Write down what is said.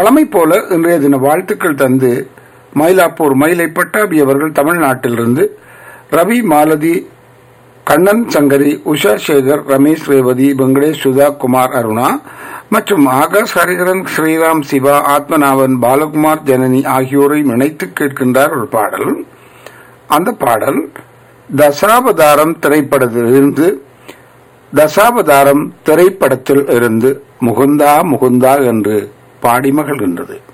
வளமை போல இன்றைய தின வாழ்த்துக்கள் தந்து மயிலாப்பூர் மயிலை பட்டாபி அவர்கள் தமிழ்நாட்டிலிருந்து ரவி மாலதி கண்ணன் சங்கரி உஷா சேகர் ரமேஷ் ரேவதி வெங்கடேஷ் சுதா குமார் அருணா மற்றும் ஆகாஷ் ஹரிகரன் ஸ்ரீராம் சிவா ஆத்மநாபன் பாலகுமார் ஜனனி ஆகியோரை இணைத்து கேட்கின்றார் ஒரு பாடல் அந்த பாடல் தசாவதாரம் திரைப்படத்திலிருந்து தசாவதாரம் திரைப்படத்தில் இருந்து முகுந்தா முகுந்தா என்று பாடி மகிழ்கின்றது